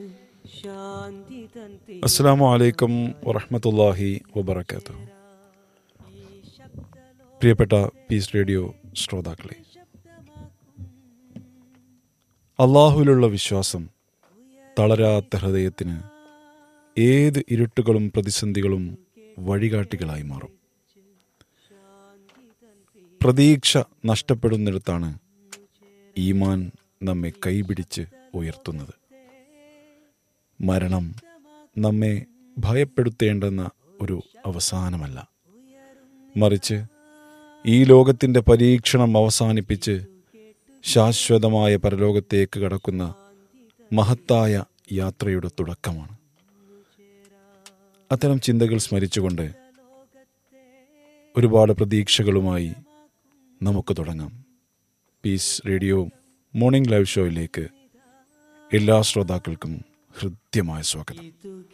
അസ്സാം വലൈക്കും വറഹമത്തല്ലാഹി വബർക്കാത്തു പ്രിയപ്പെട്ട പീസ് റേഡിയോ ശ്രോതാക്കളെ അള്ളാഹുവിലുള്ള വിശ്വാസം തളരാത്ത ഹൃദയത്തിന് ഏത് ഇരുട്ടുകളും പ്രതിസന്ധികളും വഴികാട്ടികളായി മാറും പ്രതീക്ഷ നഷ്ടപ്പെടുന്നിടത്താണ് ഈമാൻ നമ്മെ കൈപിടിച്ച് ഉയർത്തുന്നത് മരണം നമ്മെ ഭയപ്പെടുത്തേണ്ടെന്ന ഒരു അവസാനമല്ല മറിച്ച് ഈ ലോകത്തിൻ്റെ പരീക്ഷണം അവസാനിപ്പിച്ച് ശാശ്വതമായ പരലോകത്തേക്ക് കടക്കുന്ന മഹത്തായ യാത്രയുടെ തുടക്കമാണ് അത്തരം ചിന്തകൾ സ്മരിച്ചുകൊണ്ട് ഒരുപാട് പ്രതീക്ഷകളുമായി നമുക്ക് തുടങ്ങാം പീസ് റേഡിയോ മോർണിംഗ് ലൈവ് ഷോയിലേക്ക് എല്ലാ ശ്രോതാക്കൾക്കും ഹൃദ്യമായ സ്വാഗതം